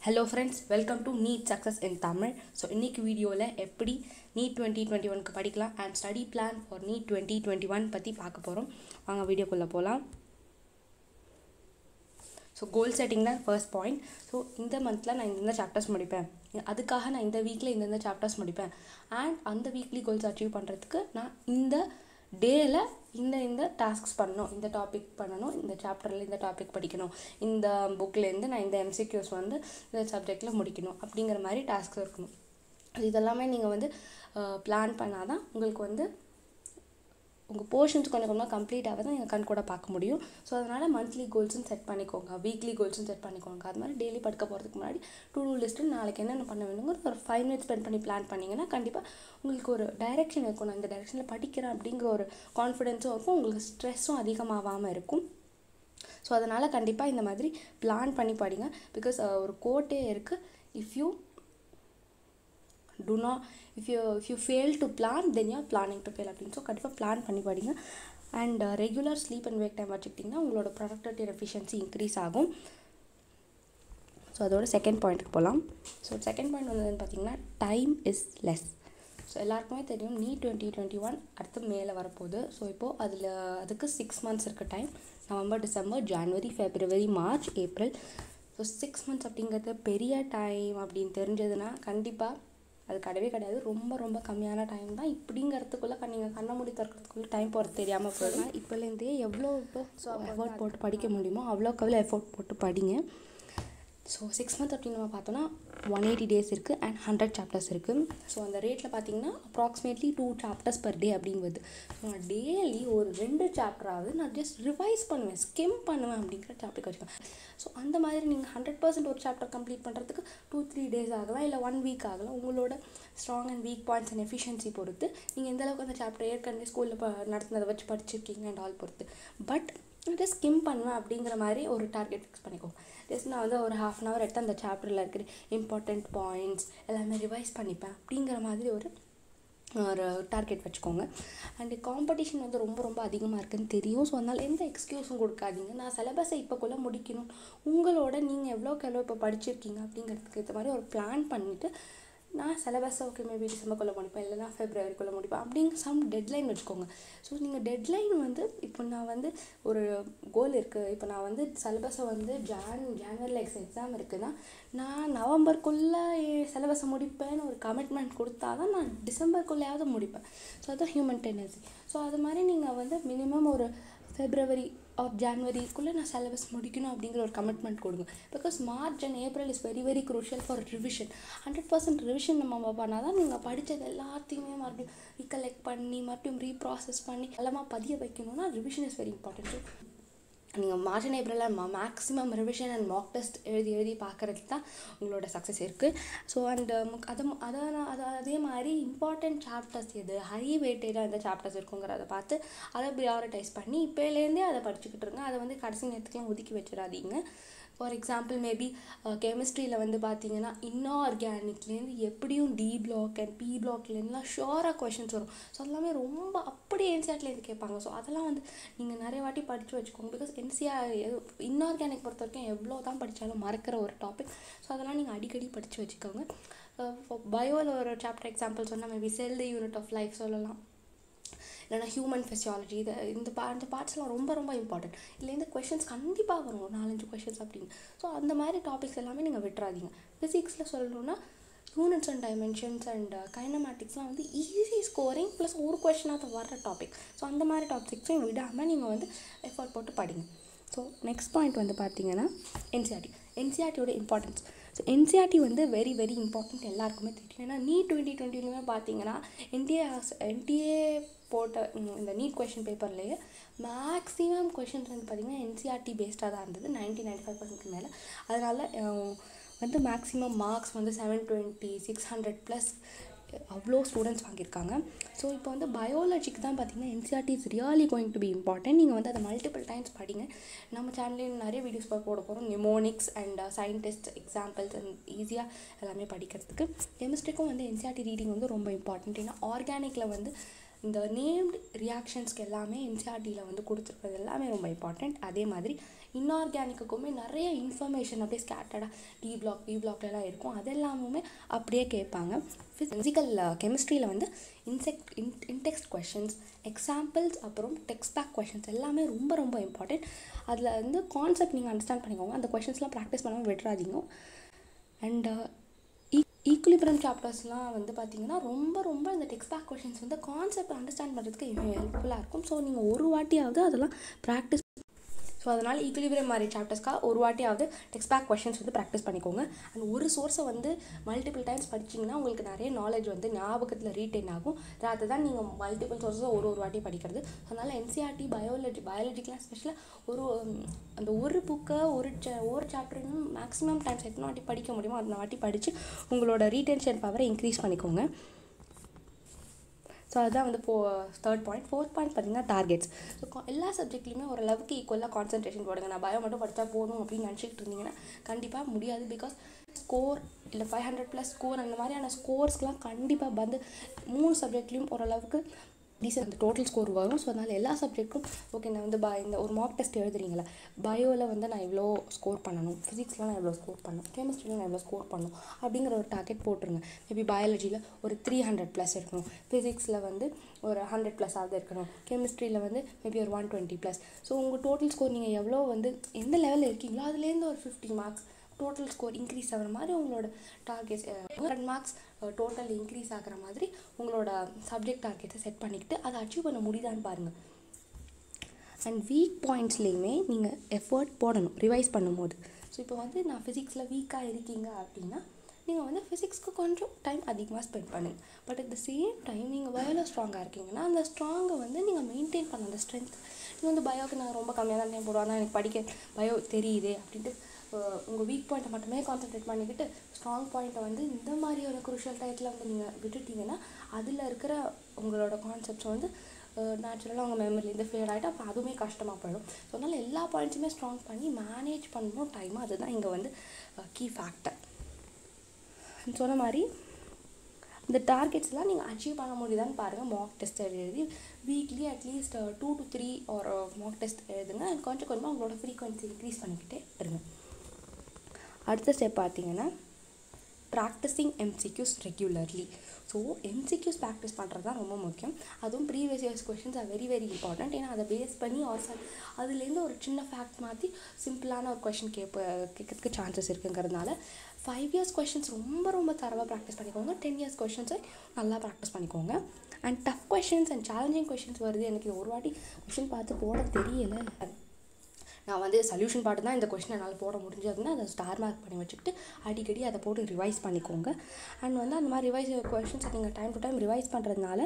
hello friends welcome to NEET success in Tamil so இன்னைக்கு வீடியோவில் எப்படி நீட் டுவெண்ட்டி டுவெண்ட்டி ஒனுக்கு படிக்கலாம் and study plan for NEET twenty twenty one பற்றி பார்க்க போகிறோம் வாங்க வீடியோக்குள்ளே போகலாம் ஸோ கோல் செட்டிங் தான் ஃபர்ஸ்ட் பாயிண்ட் ஸோ இந்த மந்தில் நான் இந்த சாப்டர்ஸ் முடிப்பேன் அதுக்காக நான் இந்த வீக்கில் இந்தந்த சாப்டர்ஸ் முடிப்பேன் அண்ட் அந்த வீக்லி கோல்ஸ் அச்சீவ் பண்ணுறதுக்கு நான் இந்த டேயில் இந்த இந்த டாஸ்க்ஸ் பண்ணணும் இந்த டாபிக் பண்ணணும் இந்த சாப்டரில் இந்த டாபிக் படிக்கணும் இந்த புக்லேருந்து நான் இந்த எம்சிக்யூஸ் வந்து இந்த சப்ஜெக்டில் முடிக்கணும் அப்படிங்கிற மாதிரி டாஸ்க்ஸ் இருக்கணும் அது இதெல்லாமே நீங்கள் வந்து பிளான் பண்ணால் தான் உங்களுக்கு வந்து உங்கள் போர்ஷன்ஸ் கொஞ்சம் கொஞ்சமாக கம்ப்ளீட் ஆக தான் நீங்கள் கண் கூட பார்க்க முடியும் ஸோ அதனால் மந்த்லி கோல்ஸும் செட் பண்ணிக்கோங்க வீக்லி கோல்ஸும் செட் பண்ணிக்கோங்க அது மாதிரி டெய்லி படுக்க போகிறதுக்கு முன்னாடி டூ டூ லிஸ்ட்டு நாளைக்கு என்னென்ன பண்ண வேணுங்கிற ஒரு ஃபைவ் மினிட்ஸ் ஸ்பெண்ட் பண்ணி பிளான் பண்ணிங்கன்னா கண்டிப்பாக உங்களுக்கு ஒரு டைரெக்ஷன் இருக்கும் நான் இந்த டைரெக்ஷனில் படிக்கிறேன் அப்படிங்கிற ஒரு கான்ஃபிடென்ஸும் இருக்கும் உங்களுக்கு ஸ்ட்ரெஸ்ஸும் அதிகமாகாமல் இருக்கும் ஸோ அதனால் கண்டிப்பாக இந்த மாதிரி பிளான் பண்ணி படிங்க பிகாஸ் ஒரு கோட்டே இருக்குது if you do not if you if you fail to plan then you planning to fail அப்படின்னு ஸோ கண்டிப்பாக பிளான் பண்ணி படிங்க and regular sleep and wake time வச்சுக்கிட்டிங்கன்னா உங்களோட ப்ரொடக்டிவிட்டி அண்ட் எஃபிஷியன்சி இன்க்ரீஸ் ஆகும் ஸோ அதோட செகண்ட் பாயிண்ட்டுக்கு போகலாம் ஸோ செகண்ட் பாயிண்ட் வந்து பார்த்தீங்கன்னா டைம் இஸ் லெஸ் ஸோ எல்லாருக்குமே தெரியும் நீ டுவெண்ட்டி டுவெண்ட்டி ஒன் அடுத்து மேலே வரப்போகுது ஸோ இப்போது அதில் அதுக்கு சிக்ஸ் மந்த்ஸ் இருக்குது time November December January February March April so six months அப்படிங்கிறது பெரிய டைம் அப்படின்னு தெரிஞ்சதுன்னா கண்டிப்பாக அது கிடையவே கிடையாது ரொம்ப ரொம்ப கம்மியான டைம் தான் இப்படிங்கிறதுக்குள்ளே நீங்கள் கண்ண மூடி திறக்கிறதுக்குள்ளே டைம் போகிறது தெரியாமல் போயிடும் இப்போலேருந்தே எவ்வளோ இப்போ ஸோ எஃபோர்ட் போட்டு படிக்க முடியுமோ அவ்வளோக்கு அவ்வளோ எஃபோர்ட் போட்டு படிங்க ஸோ சிக்ஸ் மந்த் அப்படின்னு நம்ம பார்த்தோன்னா ஒன் எயிட்டி டேஸ் இருக்குது அண்ட் ஹண்ட்ரட் சாப்டர்ஸ் இருக்குது ஸோ அந்த ரேட்டில் பார்த்தீங்கன்னா approximately two chapters per day அப்படிங்கிறது ஸோ நான் டெய்லி ஒரு ரெண்டு சாப்டராவது நான் ஜஸ்ட் ரிவைஸ் பண்ணுவேன் ஸ்கிம் பண்ணுவேன் அப்படிங்கிற டாபிக் வச்சுக்கேன் ஸோ அந்த மாதிரி நீங்கள் ஹண்ட்ரட் பர்சன்ட் ஒரு சாப்டர் கம்ப்ளீட் பண்ணுறதுக்கு டூ த்ரீ டேஸ் ஆகலாம் இல்லை ஒன் வீக் ஆகலாம் உங்களோட strong and weak points and efficiency பொறுத்து நீங்கள் எந்த அளவுக்கு அந்த சாப்டர் ஏற்கனவே ஸ்கூலில் ப நடத்துனதை வச்சு படிச்சிருக்கீங்க அண்ட் ஆல் பொறுத்து பட் ஜஸ்ட் ஸ்கிம் பண்ணுவேன் அப்படிங்கிற மாதிரி ஒரு டார்கெட் ஃபிக்ஸ் பண்ணிக்கோங்க ஜஸ்ட் நான் வந்து ஒரு ஹாஃப் அன் ஹவர் எடுத்து அந்த சாப்டரில் இருக்கிற இம்பார்ட்டண்ட் பாயிண்ட்ஸ் எல்லாமே ரிவைஸ் பண்ணிப்பேன் அப்படிங்கிற மாதிரி ஒரு ஒரு டார்கெட் வச்சுக்கோங்க அண்டு காம்படிஷன் வந்து ரொம்ப ரொம்ப அதிகமாக இருக்குதுன்னு தெரியும் ஸோ அதனால் எந்த எக்ஸ்கியூஸும் கொடுக்காதீங்க நான் சிலபஸை இப்போக்குள்ளே முடிக்கணும் உங்களோட நீங்கள் எவ்வளோக்கு எவ்வளோ இப்போ படிச்சிருக்கீங்க அப்படிங்கிறதுக்கு ஏற்ற மாதிரி ஒரு பிளான் பண்ணிவிட்டு நான் சிலபஸை ஓகே மேபி டிசம்பர்க்குள்ளே முடிப்பேன் இல்லைனா ஃபெப்ரவரிக்குள்ளே முடிப்பேன் அப்படிங்க சம் டெட்லைன் வச்சுக்கோங்க ஸோ நீங்கள் டெட்லைன் வந்து இப்போ நான் வந்து ஒரு கோல் இருக்குது இப்போ நான் வந்து சிலபஸை வந்து ஜான் ஜான்வரியில் எக்ஸ் எக்ஸாம் இருக்குன்னா நான் நவம்பருக்குள்ளே சிலபஸை முடிப்பேன்னு ஒரு கமிட்மெண்ட் கொடுத்தா தான் நான் டிசம்பருக்குள்ளேயாவது முடிப்பேன் ஸோ அதுதான் ஹியூமன் டெண்டன்சி ஸோ அது மாதிரி நீங்கள் வந்து மினிமம் ஒரு ஃபெப்ரவரி ஆஃப் ஜான்வரிக்குள்ளே நான் சிலபஸ் முடிக்கணும் அப்படிங்கிற ஒரு கமிட்மெண்ட் கொடுங்க because March and April is very very crucial for revision hundred percent revision நம்ம பண்ணால் தான் நீங்கள் படித்தது எல்லாத்தையுமே மறுபடியும் ரீகலெக்ட் பண்ணி மறுபடியும் ரீப்ராசஸ் பண்ணி எல்லாமே பதிய வைக்கணும்னா revision is very important so நீங்கள் மார்ச் அண்ட் ஏப்ரலில் maximum revision and mock test எழுதி எழுதி பார்க்குறது தான் உங்களோட சக்ஸஸ் இருக்குது ஸோ அண்ட் அதை அதை அதை அதே மாதிரி இம்பார்ட்டண்ட் சாப்டர்ஸ் எது ஹை வெயிட்டேஜாக எந்த சாப்டர்ஸ் இருக்குங்கிறத பார்த்து அதை ப்ரியாரிட்டைஸ் பண்ணி இப்போலேருந்தே அதை படிச்சுக்கிட்டு இருங்க அதை வந்து கடைசி நேரத்துக்குலாம் ஒதுக்கி வச்சிடாதீங்க ஃபார் எக்ஸாம்பிள் மேபி கெமிஸ்ட்ரியில் வந்து பார்த்தீங்கன்னா இன்ஆர்கானிக்லேருந்து எப்படியும் டி பிளாக் அண்ட் பி பிளாக்லேருந்துலாம் ஷோராக கொஷின்ஸ் வரும் ஸோ அதெல்லாமே ரொம்ப அப்படியே என்சிஆர்ட்லேருந்து கேட்பாங்க ஸோ அதெல்லாம் வந்து நீங்கள் நிறைய வாட்டி படித்து வச்சுக்கோங்க பிகாஸ் என்சிஆர் இன்ஆர்கானிக் பொறுத்த வரைக்கும் எவ்வளோ தான் படித்தாலும் மறக்கிற ஒரு டாபிக் ஸோ அதெல்லாம் நீங்கள் அடிக்கடி படித்து வச்சுக்கோங்க பயோவில் ஒரு சாப்டர் எக்ஸாம்பிள் சொன்னால் maybe cell the unit of life சொல்லலாம் இல்லைனா ஹியூமன் ஃபிசியாலஜி இது இந்த பா இந்த பார்ட்ஸ்லாம் ரொம்ப ரொம்ப இம்பார்ட்டன்ட் இல்லை இந்த கொஷின்ஸ் கண்டிப்பாக வரும் ஒரு நாலஞ்சு கொஷின்ஸ் அப்படின்னு ஸோ அந்த மாதிரி டாபிக்ஸ் எல்லாமே நீங்கள் விட்டுறாதீங்க ஃபிசிக்ஸில் சொல்லணுன்னா யூனிட்ஸ் அண்ட் டைமென்ஷன்ஸ் அண்ட் கைனமேட்டிக்ஸ்லாம் வந்து ஈஸி ஸ்கோரிங் ப்ளஸ் ஒரு கொஷினாக வர்ற டாபிக் ஸோ அந்த மாதிரி டாபிக்ஸையும் விடாமல் நீங்கள் வந்து எஃபர்ட் போட்டு படிங்க ஸோ நெக்ஸ்ட் பாயிண்ட் வந்து பார்த்தீங்கன்னா என்சிஆர்டி என்சிஆர்டியோட இம்பார்ட்டன்ஸ் ஸோ என்சிஆர்டி வந்து வெரி வெரி இம்பார்ட்டன்ட் எல்லாருக்குமே தெரியும் ஏன்னா நீட் டுவெண்ட்டி டுவெண்ட்டிலுமே பார்த்தீங்கன்னா என்டிஏ என்டிஏ போட்ட இந்த நீட் கொஷின் பேப்பர்லேயே மேக்ஸிமம் கொஷின்ஸ் வந்து பார்த்திங்கன்னா என்சிஆர்டி பேஸ்டாக தான் இருந்தது நைன்டி நைன்டி ஃபைவ் பர்சன்ட்க்கு மேலே அதனால் வந்து மேக்ஸிமம் மார்க்ஸ் வந்து seven twenty six hundred plus அவ்வளோ ஸ்டூடெண்ட்ஸ் வாங்கியிருக்காங்க ஸோ இப்போ வந்து பயாலஜிக்கு தான் பார்த்தீங்கன்னா NCERT is really going to be important நீங்கள் வந்து அதை மல்டிபிள் டைம்ஸ் படிங்க நம்ம சேனல்லேயும் நிறைய வீடியோஸ் போட போகிறோம் mnemonics and scientist examples and ஈஸியாக எல்லாமே படிக்கிறதுக்கு கெமிஸ்ட்ரிக்கும் வந்து என்சிஆர்டி ரீடிங் வந்து ரொம்ப இம்பார்ட்டன்ட் ஏன்னா ஆர்கானிக்கில் வந்து இந்த நேம்டு ரியாக்ஷன்ஸ்க்கு எல்லாமே என்சிஆர்டியில் வந்து கொடுத்துருக்கிறது எல்லாமே ரொம்ப இம்பார்ட்டண்ட் அதே மாதிரி இன்ஆர்கானிக்குமே நிறைய இன்ஃபர்மேஷன் அப்படியே ஸ்கேட்டர்டாக டி பிளாக் பி பிளாக்லாம் இருக்கும் அது எல்லாமே அப்படியே கேட்பாங்க ஃபிசிக்கல் கெமிஸ்ட்ரியில் வந்து இன்செக்ட் இன் இன்டெக்ஸ்ட் கொஷின்ஸ் எக்ஸாம்பிள்ஸ் அப்புறம் டெக்ஸ்ட் பேக் கொஷின்ஸ் எல்லாமே ரொம்ப ரொம்ப இம்பார்ட்டண்ட் அதில் வந்து கான்செப்ட் நீங்கள் அண்டர்ஸ்டாண்ட் பண்ணிக்கோங்க அந்த கொஷின்ஸ்லாம் ப்ராக்டிஸ் பண்ணாமல் விட்டுறாதீங்க அண்ட் ஈக்குலிபிரம் சாப்டர்ஸ்லாம் வந்து பார்த்தீங்கன்னா ரொம்ப ரொம்ப இந்த டெக்ஸ்ட் பேக் கொஷின்ஸ் வந்து கான்செப்ட் அண்டர்ஸ்டாண்ட் பண்ணுறதுக்கு ஹெல்ப்ஃபுல்லாக இருக்கும் ஸோ நீங்கள் ஒரு வாட்டியாவது அதெல்லாம் ப்ராக்டிஸ் ஸோ அதனால் ஈக்குலிபிரியம் மாதிரி சாப்டர்ஸ்க்காக ஒரு வாட்டியாவது டெக்ஸ்ட் பேக் கொஷின்ஸ் வந்து ப்ராக்டிஸ் பண்ணிக்கோங்க அண்ட் ஒரு சோர்ஸை வந்து மல்டிபிள் டைம்ஸ் படிச்சிங்கன்னா உங்களுக்கு நிறைய நாலேஜ் வந்து ஞாபகத்தில் ரீட்டைன் ஆகும் அதை தான் நீங்கள் மல்டிபிள் சோர்ஸை ஒரு ஒரு வாட்டி படிக்கிறது அதனால் என்சிஆர்டி பயாலஜி பயாலஜிக்கெலாம் ஸ்பெஷலாக ஒரு அந்த ஒரு புக்கை ஒரு ச ஒரு சாப்டர்னு மேக்ஸிமம் டைம்ஸ் எத்தனை வாட்டி படிக்க முடியுமோ அந்த வாட்டி படித்து உங்களோட ரீடென்ஷன் பவரை இன்க்ரீஸ் பண்ணிக்கோங்க ஸோ அதுதான் வந்து ஃபோ தேர்ட் பாயிண்ட் ஃபோர்த் பாயிண்ட் பார்த்தீங்கன்னா டார்கெட்ஸ் ஸோ எல்லா சப்ஜெக்ட்லையுமே ஓரளவுக்கு ஈக்குவலாக கான்சன்ட்ரேஷன் போடுங்க நான் பயோ மட்டும் படித்தா போதும் அப்படின்னு நினச்சிக்கிட்டு இருந்தீங்கன்னா கண்டிப்பாக முடியாது பிகாஸ் ஸ்கோர் இல்லை ஃபைவ் ஹண்ட்ரட் ப்ளஸ் ஸ்கோர் அந்த மாதிரியான ஸ்கோர்ஸ்க்கெலாம் கண்டிப்பாக வந்து மூணு சப்ஜெக்ட்லேயும் ஓரளவுக்கு டீசென்ட் அந்த டோட்டல் ஸ்கோர் வரும் ஸோ அதனால் எல்லா சப்ஜெக்ட்டும் ஓகே நான் வந்து ப இந்த ஒரு மார்க் டெஸ்ட் எழுதுறீங்களா பயோவில் வந்து நான் இவ்வளோ ஸ்கோர் பண்ணணும் ஃபிசிக்ஸில் நான் இவ்வளோ ஸ்கோர் பண்ணணும் கெமிஸ்ட்ரியில் நான் இவ்வளோ ஸ்கோர் பண்ணணும் அப்படிங்கிற ஒரு டார்கெட் போட்டுருங்க மேபி பயாலஜியில் ஒரு த்ரீ ஹண்ட்ரட் ப்ளஸ் இருக்கணும் ஃபிசிக்ஸில் வந்து ஒரு ஹண்ட்ரட் ப்ளஸ் ஆகுது இருக்கணும் கெமிஸ்ட்ரியில் வந்து மேபி ஒரு ஒன் டுவெண்ட்டி ப்ளஸ் ஸோ உங்கள் டோட்டல் ஸ்கோர் நீங்கள் எவ்வளோ வந்து எந்த லெவலில் இருக்கீங்களோ அதுலேருந்து ஒரு fifty marks total score increase ஆகிற மாதிரி உங்களோட targets hundred marks total increase ஆகிற மாதிரி உங்களோட சப்ஜெக்ட் டார்கெட்ஸை செட் பண்ணிக்கிட்டு அதை அச்சீவ் பண்ண முடியுதான்னு பாருங்கள் அண்ட் வீக் பாயிண்ட்ஸ்லேயுமே நீங்கள் எஃபர்ட் போடணும் ரிவைஸ் பண்ணும்போது ஸோ இப்போ வந்து நான் ஃபிசிக்ஸில் வீக்காக இருக்கீங்க அப்படின்னா நீங்கள் வந்து ஃபிசிக்ஸ்க்கு கொஞ்சம் டைம் அதிகமாக ஸ்பெண்ட் பண்ணுங்கள் but at the same time நீங்கள் பயோவில் ஸ்ட்ராங்காக இருக்கீங்கன்னா அந்த ஸ்ட்ராங்கை வந்து நீங்கள் மெயின்டைன் பண்ண அந்த ஸ்ட்ரென்த் நீங்கள் வந்து பயோக்கு நான் ரொம்ப கம்மியாக தான் டைம் போடுவேன் ஆனால் எனக்கு படிக்க பயோ தெரியுது அப்படின்ட்டு உங்கள் வீக் பாயிண்ட்டை மட்டுமே கான்சென்ட்ரேட் பண்ணிக்கிட்டு ஸ்ட்ராங் பாயிண்ட்டை வந்து இந்த மாதிரி ஒரு குருஷியல் டயத்தில் வந்து நீங்கள் விட்டுட்டீங்கன்னா அதில் இருக்கிற உங்களோட கான்செப்ட்ஸ் வந்து நேச்சுரலாக உங்கள் மெமரிலேருந்து ஃபேட் ஆகிட்டு அப்போ அதுவுமே கஷ்டமாக போயிடும் ஸோ அதனால் எல்லா பாயிண்ட்ஸுமே ஸ்ட்ராங் பண்ணி மேனேஜ் பண்ணணும் டைம் அதுதான் இங்கே வந்து கீ ஃபேக்டர் சொன்ன மாதிரி இந்த டார்கெட்ஸ்லாம் நீங்கள் அச்சீவ் பண்ண முடியுதான்னு பாருங்கள் மார்க் டெஸ்ட் எழுதி weekly at least two to three ஒரு மார்க் டெஸ்ட் எழுதுங்க கொஞ்சம் கொஞ்சமாக உங்களோட ஃப்ரீக்வன்சி இன்க்ரீஸ் பண்ணிக்கிட்டே இருங்க அடுத்த ஸ்டெப் பார்த்தீங்கன்னா practising MCQs regularly so MCQs practice பண்ணுறது தான் ரொம்ப முக்கியம் அதுவும் previous years questions are very very important ஏன்னா அதை பேஸ் பண்ணி ஆர் அதுலேருந்து ஒரு சின்ன ஃபேக்ட் மாற்றி சிம்பிளான ஒரு கொஷின் கேட்ப கேட்கறதுக்கு சான்சஸ் இருக்குங்கிறதுனால ஃபைவ் இயர்ஸ் கொஷின்ஸ் ரொம்ப ரொம்ப தரவாக ப்ராக்டிஸ் பண்ணிக்கோங்க டென் இயர்ஸ் கொஷின்ஸை நல்லா ப்ராக்டிஸ் பண்ணிக்கோங்க and tough questions and challenging questions வருது எனக்கு ஒரு வாட்டி கொஷின் பார்த்து போட தெரியலை நான் வந்து சொல்யூஷன் பாட்டு தான் இந்த கொஷின் என்னால் போட முடிஞ்சதுன்னா அதை ஸ்டார் மார்க் பண்ணி வச்சுக்கிட்டு அடிக்கடி அதை போட்டு ரிவைஸ் பண்ணிக்கோங்க அண்ட் வந்து அந்த மாதிரி ரிவைஸ் கொஷின்ஸை நீங்கள் டைம் டு டைம் ரிவைஸ் பண்ணுறதுனால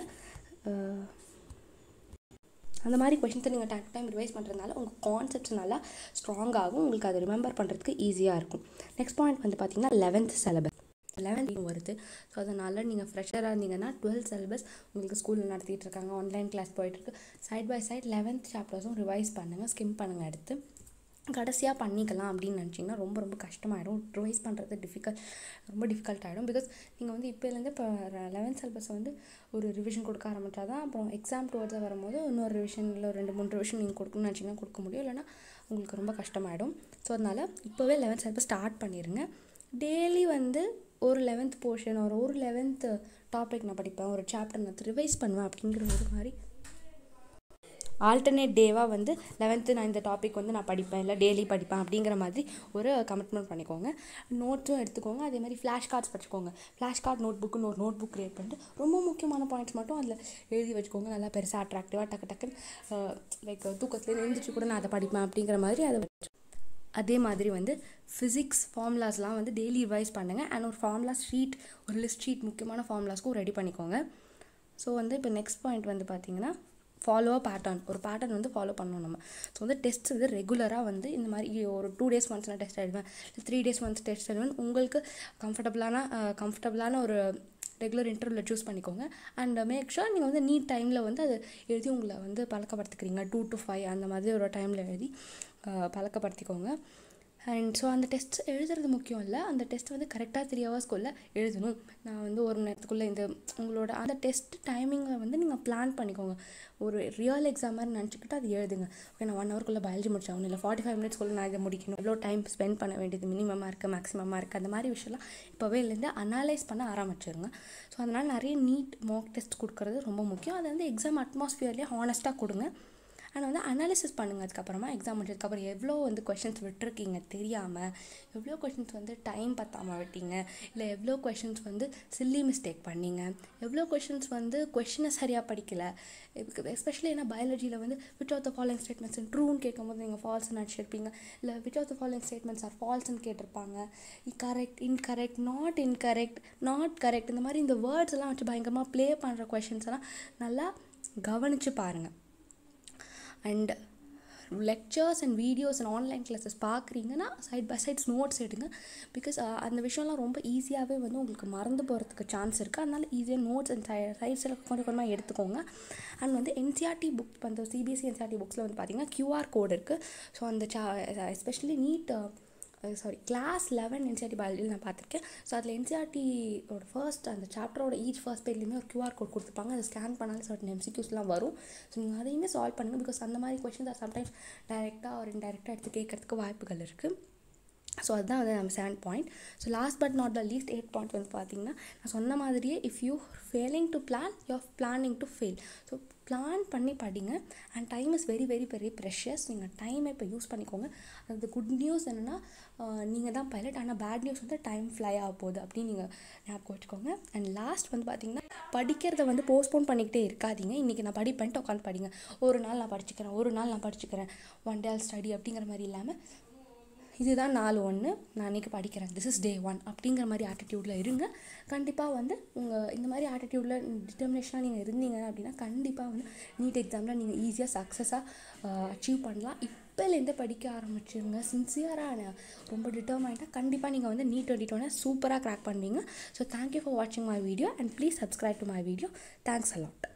அந்த மாதிரி கொஷின்ஸை நீங்கள் டைம் டு டைம் ரிவைஸ் பண்ணுறதுனால உங்கள் கான்செப்ட்ஸ் நல்லா ஸ்ட்ராங் ஆகும் உங்களுக்கு அதை ரிமெம்பர் பண்ணுறதுக்கு ஈஸியாக இருக்கும் நெக்ஸ்ட் பாயிண்ட் வந்து பார்த்திங்கன்னா லெவன்த் சிலபஸ் லெவன்த் வருது ஸோ அதனால் நீங்கள் ஃப்ரெஷராக இருந்தீங்கன்னா டுவெல்த் சிலபஸ் உங்களுக்கு ஸ்கூலில் நடத்திட்டு இருக்காங்க ஆன்லைன் கிளாஸ் போயிட்டுருக்கு சைட் பை சைட் லெவன்த் சாப்டர்ஸும் ரிவைஸ் பண்ணுங்கள் ஸ்கிம் பண்ணுங்கள் எடுத்து கடைசியாக பண்ணிக்கலாம் அப்படின்னு நினச்சிங்கன்னா ரொம்ப ரொம்ப கஷ்டமாயிடும் ரிவைஸ் பண்ணுறது டிஃபிகல்ட் ரொம்ப டிஃபிகல்ட் ஆகிடும் பிகாஸ் நீங்கள் வந்து இப்போலேருந்து இப்போ லெவன்த் சிலபஸை வந்து ஒரு ரிவிஷன் கொடுக்க ஆரம்பித்தா தான் அப்புறம் எக்ஸாம் டுவர்ட்ஸாக வரும்போது இன்னொரு ரிவிஷன் இல்லை ஒரு ரெண்டு மூணு ரிவிஷன் நீங்கள் கொடுக்கணும்னு நினச்சிங்கன்னா கொடுக்க முடியும் இல்லைனா உங்களுக்கு ரொம்ப கஷ்டமாயிடும் ஸோ அதனால் இப்போவே லெவன்த் சிலபஸ் ஸ்டார்ட் பண்ணிடுங்க டெய்லி வந்து ஒரு லெவன்த் போர்ஷன் ஒரு ஒரு லெவன்த்து டாபிக் நான் படிப்பேன் ஒரு சாப்டர் நான் ரிவைஸ் பண்ணுவேன் அப்படிங்கிற ஒரு மாதிரி ஆல்டர்னேட் டேவாக வந்து லெவன்த்து நான் இந்த டாபிக் வந்து நான் படிப்பேன் இல்லை டெய்லி படிப்பேன் அப்படிங்கிற மாதிரி ஒரு கமிட்மெண்ட் பண்ணிக்கோங்க நோட்ஸும் எடுத்துக்கோங்க அதே மாதிரி ஃப்ளாஷ் கார்ட்ஸ் படிச்சுக்கோங்க ஃப்ளாஷ் கார்ட் நோட் புக்குன்னு ஒரு நோட் புக் க்ரியேட் பண்ணிட்டு ரொம்ப முக்கியமான பாயிண்ட்ஸ் மட்டும் அதில் எழுதி வச்சுக்கோங்க நல்லா பெருசாக அட்ராக்டிவாக டக்கு டக்குன்னு லைக் தூக்கத்தில் எழுந்திரிச்சு கூட நான் அதை படிப்பேன் அப்படிங்கிற மாதிரி அதை அதே மாதிரி வந்து ஃபிசிக்ஸ் ஃபார்முலாஸ்லாம் வந்து டெய்லி ரிவைஸ் பண்ணுங்கள் அண்ட் ஒரு ஃபார்முலா ஷீட் ஒரு லிஸ்ட் ஷீட் முக்கியமான ஃபார்முலாஸ்க்கும் ரெடி பண்ணிக்கோங்க ஸோ வந்து இப்போ நெக்ஸ்ட் பாயிண்ட் வந்து பார்த்திங்கன்னா ஃபாலோ பேட்டர்ன் ஒரு பேட்டர்ன் வந்து ஃபாலோ பண்ணணும் நம்ம ஸோ வந்து டெஸ்ட் வந்து ரெகுலராக வந்து இந்த மாதிரி ஒரு டூ டேஸ் ஒன்ஸ் நான் டெஸ்ட் எழுதுவேன் இல்லை த்ரீ டேஸ் ஒன்ஸ் டெஸ்ட் எழுதுவேன் உங்களுக்கு கம்ஃபர்டபுளான கம்ஃபர்டபுளான ஒரு ரெகுலர் இன்டர்வியூவில் சூஸ் பண்ணிக்கோங்க அண்ட் மேக் ஷூர் நீங்கள் வந்து நீட் டைமில் வந்து அது எழுதி உங்களை வந்து பழக்கப்படுத்திக்கிறீங்க டூ டு ஃபைவ் அந்த மாதிரி ஒரு டைமில் எழுதி பழக்கப்படுத்திக்கோங்க அண்ட் ஸோ அந்த டெஸ்ட் எழுதுறது முக்கியம் இல்லை அந்த டெஸ்ட் வந்து கரெக்டாக த்ரீ ஹவர்ஸ்க்குள்ளே எழுதணும் நான் வந்து ஒரு நேரத்துக்குள்ளே இந்த உங்களோட அந்த டெஸ்ட் டைமிங்கை வந்து நீங்கள் பிளான் பண்ணிக்கோங்க ஒரு ரியல் எக்ஸாம் மாதிரி நினச்சிக்கிட்டு அது எழுதுங்க ஓகே நான் ஒன் ஹவர்க்குள்ளே பயாலஜி முடிச்சாகணும் இல்லை ஃபார்ட்டி ஃபைவ் மினிட்ஸ்க்குள்ளே நான் இதை முடிக்கணும் எவ்வளோ டைம் ஸ்பெண்ட் பண்ண வேண்டியது மினிமமாக இருக்குது மேக்ஸிமமாக இருக்குது அந்த மாதிரி விஷயம்லாம் இப்போவே இருந்து அனலைஸ் பண்ண ஆரம்பிச்சிருங்க ஸோ அதனால் நிறைய நீட் மார்க் டெஸ்ட் கொடுக்குறது ரொம்ப முக்கியம் அது வந்து எக்ஸாம் அட்மாஸ்ஃபியர்லேயே ஹானஸ்ட்டாக கொடுங்க அண்ட் வந்து அனாலிசிஸ் பண்ணுங்கள் அதுக்கப்புறமா எக்ஸாம் முடிச்சதுக்கப்புறம் எவ்வளோ வந்து கொஷின்ஸ் விட்டுருக்கீங்க தெரியாமல் எவ்வளோ கொஷின்ஸ் வந்து டைம் பத்தாமல் விட்டீங்க இல்லை எவ்வளோ கொஷின்ஸ் வந்து சில்லி மிஸ்டேக் பண்ணீங்க எவ்வளோ கொஷின்ஸ் வந்து கொஷினை சரியாக படிக்கல எஸ்பெஷலி ஏன்னா பயாலஜியில் வந்து which of the following statements ட்ரூன்னு கேட்கும்போது நீங்கள் ஃபால்ஸ் நினச்சிருப்பீங்க இல்லை which of the following statements are ஃபால்ஸ்னு கேட்டிருப்பாங்க correct incorrect not incorrect not correct இந்த மாதிரி இந்த வேர்ட்ஸ் எல்லாம் வச்சு பயங்கரமாக ப்ளே பண்ணுற கொஷின்ஸ் எல்லாம் நல்லா கவனித்து பாருங்கள் and lectures and videos and online classes பார்க்குறீங்கன்னா சைட் பை சைட்ஸ் நோட்ஸ் எடுங்க பிகாஸ் அந்த விஷயம்லாம் ரொம்ப ஈஸியாகவே வந்து உங்களுக்கு மறந்து போகிறதுக்கு சான்ஸ் இருக்குது அதனால் ஈஸியாக நோட்ஸ் அண்ட் சை சைட்ஸில் கொஞ்சம் கொஞ்சமாக எடுத்துக்கோங்க அண்ட் வந்து என்சிஆர்டி புக் வந்து சிபிஎஸ்சி என்சிஆர்டி புக்ஸில் வந்து பார்த்தீங்கன்னா கியூஆர் கோடு இருக்குது ஸோ அந்த சா especially NEET sorry class eleven NCERT பயாலஜியில் நான் பார்த்துருக்கேன் ஸோ அதில் என்சிஆர்டியோட ஃபர்ஸ்ட் அந்த சாப்டரோட ஈச் ஃபர்ஸ்ட் பேஜ்லேயுமே ஒரு கியூஆர் கோட் கொடுத்துருப்பாங்க அதை ஸ்கேன் பண்ணாலும் சர்டன் எம்சிக்யூஸ்லாம் வரும் ஸோ நீங்கள் அதையுமே சால்வ் பண்ணுங்கள் பிகாஸ் அந்த மாதிரி கொஷின்ஸ் சம்டைம்ஸ் டைரெக்டாக ஒரு இன்டெரக்டாக எடுத்து கேட்கறதுக்கு வாய்ப்புகள் இருக்குது ஸோ அதுதான் வந்து நம்ம seven point so last but not the least eight point வந்து பார்த்தீங்கன்னா நான் சொன்ன மாதிரியே if you failing to plan you are planning to fail so plan பண்ணி படிங்க and time is very very very precious நீங்கள் டைமை இப்போ யூஸ் பண்ணிக்கோங்க அது குட் நியூஸ் என்னென்னா நீங்கள் தான் பைலட் ஆனால் பேட் நியூஸ் வந்து டைம் ஃப்ளை ஆக போகுது அப்படின்னு நீங்கள் ஞாபகம் வச்சுக்கோங்க அண்ட் லாஸ்ட் வந்து பார்த்தீங்கன்னா படிக்கிறத வந்து போஸ்ட்போன் பண்ணிக்கிட்டே இருக்காதீங்க இன்றைக்கி நான் படிப்பேன்ட்டு உட்காந்து படிங்க ஒரு நாள் நான் படிச்சுக்கிறேன் ஒரு நாள் நான் படிச்சுக்கிறேன் ஒன் டே ஆல் ஸ்டடி அப்படிங்கிற மாதிரி இல்லாமல் இதுதான் நாலு ஒன்று நான் அன்றைக்கி படிக்கிறேன் திஸ் இஸ் டே ஒன் அப்படிங்கிற மாதிரி ஆட்டிடியூடில் இருங்க கண்டிப்பாக வந்து உங்கள் இந்த மாதிரி ஆட்டிடியூடில் டிட்டர்மினேஷனாக நீங்கள் இருந்தீங்க அப்படின்னா கண்டிப்பாக வந்து நீட் எக்ஸாமில் நீங்கள் ஈஸியாக சக்ஸஸாக அச்சீவ் பண்ணலாம் இப்போலேருந்து படிக்க ஆரம்பிச்சிருங்க சின்சியராக ரொம்ப டிட்டர்மைண்டாக கண்டிப்பாக நீங்கள் வந்து நீட் டுவெண்ட்டி டுவெண்ட்டி சூப்பராக க்ராக் பண்ணுவீங்க ஸோ தேங்க்யூ ஃபார் வாட்சிங் my video and please subscribe to my video thanks allot